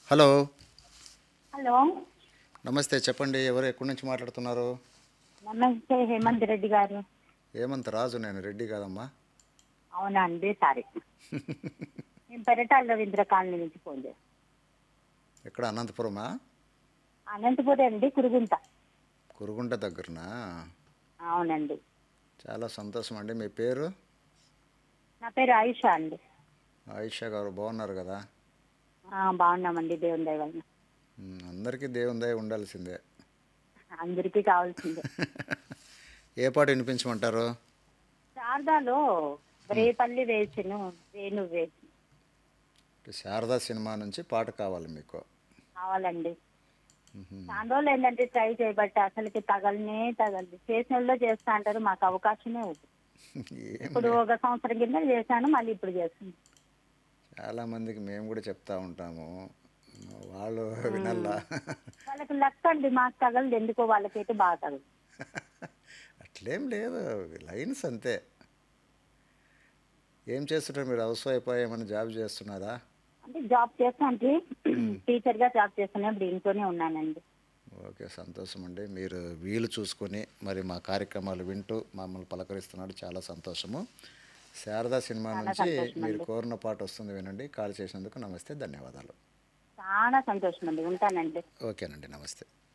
Hello hello నమస్తే చెప్పండి ఎవరు ఎక్కడి నుంచి మాట్లాడుతున్నారు నమస్తే హేమంత్ రెడ్డి గారు ఏమంత రాజు నేను రెడ్డి కాదమ్మా అవునా అండి సారీ నేను పెరటాల రవీంద్ర కాలనీ నుంచి ఫోన్ చేస్తాను ఎక్కడ అనంతపురమా అనంతపురం అండి కురుగుంట కురుగుంట దగ్గరనా అవునండి చాలా సంతోషం అండి మీ పేరు నా పేరు ఆయుష అండి ఆయిషా గారు బాగున్నారు కదా ఆ, బాగున్నామండి దేవుని దయ వలన ఉమ్, అందరికీ దేవుని దయ ఉండాల్సిందే అందరికీ కావాల్సిందే ఏ పాట వినిపించమంటారు శారదాలో రేపల్లి వేసిను వేణు వేసి శారదా సినిమా నుంచి పాట కావాలి మీకు కావాలండి ఉహుం. చాలా రోజులు ఏంటంటే ట్రై చేయబట్టి అసలుకి తగలనే తగలదు చేసిన వాళ్ళు చేస్తా అంటారు మాకు అవకాశమే ఉంది ఏం ఇప్పుడు ఒక సంవత్సరం కింద చేశాను మళ్ళీ ఇప్పుడు చేస్తున్నాను చాలా మందికి మేము కూడా చెప్తా ఉంటాము వాళ్ళు వినల్లా వాళ్ళకి లక్ అండి మాకు తగలదు ఎందుకో వాళ్ళకైతే బాగా తగలదు అట్లేం లేదు లైన్స్ అంతే ఏం చేస్తుంటారు మీరు హౌస్ వైఫ్ ఏమైనా జాబ్ చేస్తున్నారా అంటే జాబ్ చేస్తాంటే టీచర్ గా జాబ్ చేస్తున్నా ఇప్పుడు ఇంట్లోనే ఉన్నానండి ఓకే సంతోషం అండి మీరు వీలు చూసుకొని మరి మా కార్యక్రమాలు వింటూ మమ్మల్ని పలకరిస్తున్నాడు చాలా సంతోషము శారదా సినిమా నుంచి మీరు కోరిన పాట వస్తుంది వినండి కాల్ చేసినందుకు నమస్తే ధన్యవాదాలు చాలా సంతోషం అండి ఉంటానండి ఓకేనండి నమస్తే